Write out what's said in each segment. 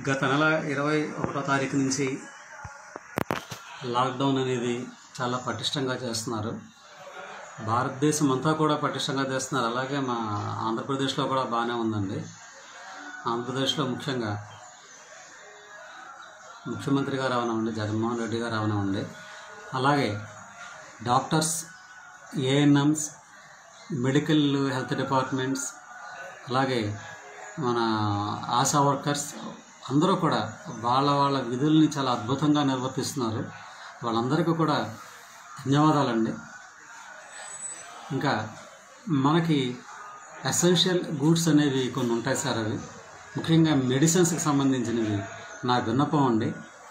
గత నెల ఇరవై ఒకటో తారీఖు నుంచి లాక్డౌన్ అనేది చాలా పటిష్టంగా చేస్తున్నారు భారతదేశం అంతా కూడా పటిష్టంగా చేస్తున్నారు అలాగే మా ఆంధ్రప్రదేశ్లో కూడా బాగానే ఉందండి ఆంధ్రప్రదేశ్లో ముఖ్యంగా ముఖ్యమంత్రి గారు అవనివ్వండి జగన్మోహన్ రెడ్డి గారు అవనివ్వండి అలాగే doctors ANMs medical health departments అలాగే మన ఆశా వర్కర్స్ అందరూ కూడా వాళ్ళ వాళ్ళ విధుల్ని చాలా అద్భుతంగా నిర్వర్తిస్తున్నారు వాళ్ళందరికీ కూడా ధన్యవాదాలండి ఇంకా మనకి ఎసెన్షియల్ గూడ్స్ అనేవి కొన్ని ఉంటాయి సార్ అవి ముఖ్యంగా మెడిసిన్స్కి సంబంధించినవి నా విన్నపం అండి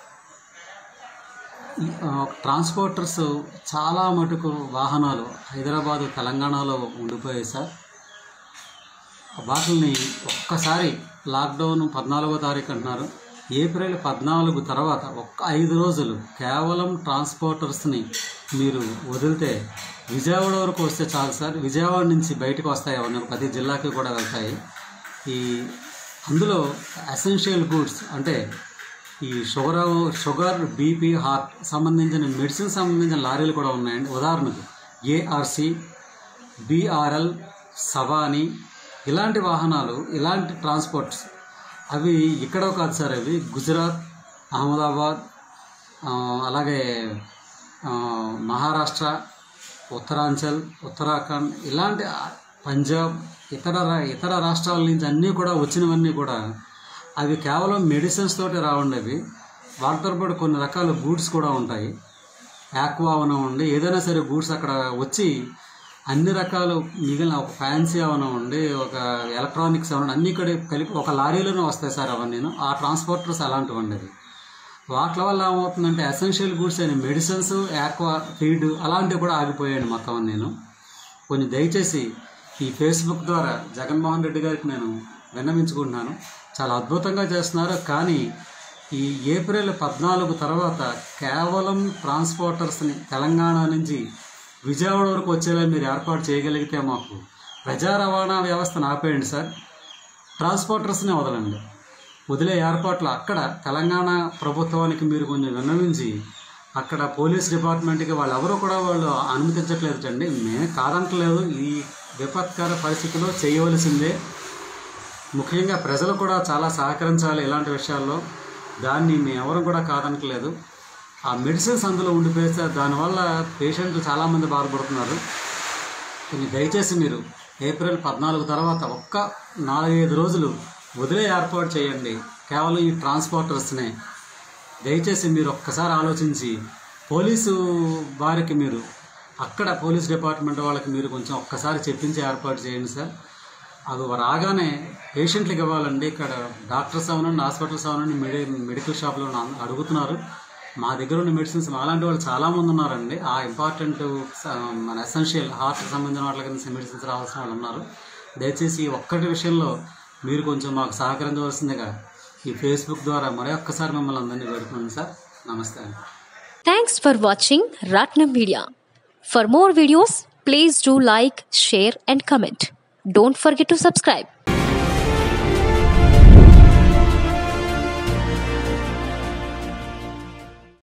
ఈ, ఆ, ట్రాన్స్పోర్టర్స్ చాలా మటుకు వాహనాలు హైదరాబాదు తెలంగాణలో ఉండిపోయాయి సార్ వాటిని ఒక్కసారి లాక్డౌన్ పద్నాలుగో తారీఖు అంటున్నారు ఏప్రిల్ పద్నాలుగు తర్వాత ఒక్క ఐదు రోజులు కేవలం ట్రాన్స్పోర్టర్స్ని మీరు వదిలితే విజయవాడ వరకు వస్తే చాలు సార్ విజయవాడ నుంచి బయటకు వస్తాయి అవన్నీ ప్రతి జిల్లాకి కూడా వెళ్తాయి ఈ అందులో ఎసెన్షియల్ గూడ్స్ అంటే ఈ షుగర్ షుగర్ బీపీ హార్ట్ సంబంధించిన మెడిసిన్ సంబంధించిన లారీలు కూడా ఉన్నాయండి ఉదాహరణకు ఏఆర్సి బీఆర్ఎల్ సవాని ఇలాంటి వాహనాలు ఇలాంటి ట్రాన్స్పోర్ట్స్ అవి ఇక్కడ కాదు సార్ అవి గుజరాత్ అహ్మదాబాద్ ఆ, అలాగే ఆ, మహారాష్ట్ర ఉత్తరాంచల్ ఉత్తరాఖండ్ ఇలాంటి ఆ, పంజాబ్ ఇతర రా- ఇతర రాష్ట్రాల నుంచి అన్నీ కూడా వచ్చినవన్నీ కూడా అవి కేవలం మెడిసిన్స్ తోటి రావండి అవి వాటితో పాటు కొన్ని రకాల గూడ్స్ కూడా ఉంటాయి యాక్వా ఉండి ఏదైనా సరే గూడ్స్ అక్కడ వచ్చి అన్ని రకాలు మిగిలిన ఒక ఫ్యాన్సీ అవన ఉండి ఒక ఎలక్ట్రానిక్స్ అవన అన్ని ఇక్కడ కలిపి ఒక లారీలోనే వస్తాయి సార్ అవన్నీ ఆ ట్రాన్స్పోర్టర్స్ అలాంటివి ఉండేవి వాటి వల్ల ఏమవుతుందంటే ఎసెన్షియల్ గూడ్స్ అయిన మెడిసిన్స్ యాక్వా ఫీడ్ అలాంటివి కూడా ఆగిపోయాయండి మొత్తం నేను కొంచెం దయచేసి ఈ ఫేస్బుక్ ద్వారా జగన్మోహన్ రెడ్డి గారికి నేను విన్నవించుకుంటున్నాను చాలా అద్భుతంగా చేస్తున్నారు కానీ ఈ ఏప్రిల్ పద్నాలుగు తర్వాత కేవలం ట్రాన్స్పోర్టర్స్ని తెలంగాణ నుంచి విజయవాడ వరకు వచ్చేలా మీరు ఏర్పాటు చేయగలిగితే మాకు ప్రజా రవాణా వ్యవస్థను ఆపేయండి సార్ ట్రాన్స్పోర్టర్స్ని వదలండి వదిలే ఏర్పాట్లు అక్కడ తెలంగాణ ప్రభుత్వానికి మీరు కొంచెం విన్నవించి అక్కడ పోలీస్ డిపార్ట్మెంట్కి వాళ్ళు ఎవరు కూడా వాళ్ళు అనుమతించట్లేదు అండి మేము కాదంటలేదు ఈ విపత్కర పరిస్థితిలో చేయవలసిందే ముఖ్యంగా ప్రజలు కూడా చాలా సహకరించాలి ఇలాంటి విషయాల్లో దాన్ని మేము ఎవరు కూడా కాదనట్లేదు ఆ మెడిసిన్స్ అందులో ఉండిపోతే దానివల్ల పేషెంట్లు చాలామంది బాధపడుతున్నారు కొంచెం దయచేసి మీరు ఏప్రిల్ పద్నాలుగు తర్వాత ఒక్క నాలుగైదు రోజులు వదిలే ఏర్పాటు చేయండి కేవలం ఈ ట్రాన్స్పోర్టర్స్నే దయచేసి మీరు ఒక్కసారి ఆలోచించి పోలీసు వారికి మీరు అక్కడ పోలీస్ డిపార్ట్మెంట్ వాళ్ళకి మీరు కొంచెం ఒక్కసారి చెప్పించి ఏర్పాటు చేయండి సార్ అది రాగానే పేషెంట్లకు ఇవ్వాలండి ఇక్కడ డాక్టర్స్ అవనండి హాస్పిటల్స్ అవనండి మెడి మెడికల్ షాప్లో ఉన్న- అడుగుతున్నారు మా దగ్గర ఉన్న మెడిసిన్స్ మాలాంటి వాళ్ళు చాలామంది ఉన్నారండి ఆ ఇంపార్టెంట్ స- మన ఎసెన్షియల్ హార్ట్కి సంబంధించిన వాటికి మెడిసిన్స్ రావాల్సిన వాళ్ళు ఉన్నారు దయచేసి ఈ ఒక్కటి విషయంలో మీరు కొంచెం మాకు సహకరించవలసిందిగా ఈ ఫేస్బుక్ ద్వారా మరి ఒక్కసారి మిమ్మల్ని అందరినీ వేడుకున్నాను సార్ నమస్తే అండి Thanks for watching Ratnam Media. For more videos, please do like, share, and comment. Don't forget to subscribe.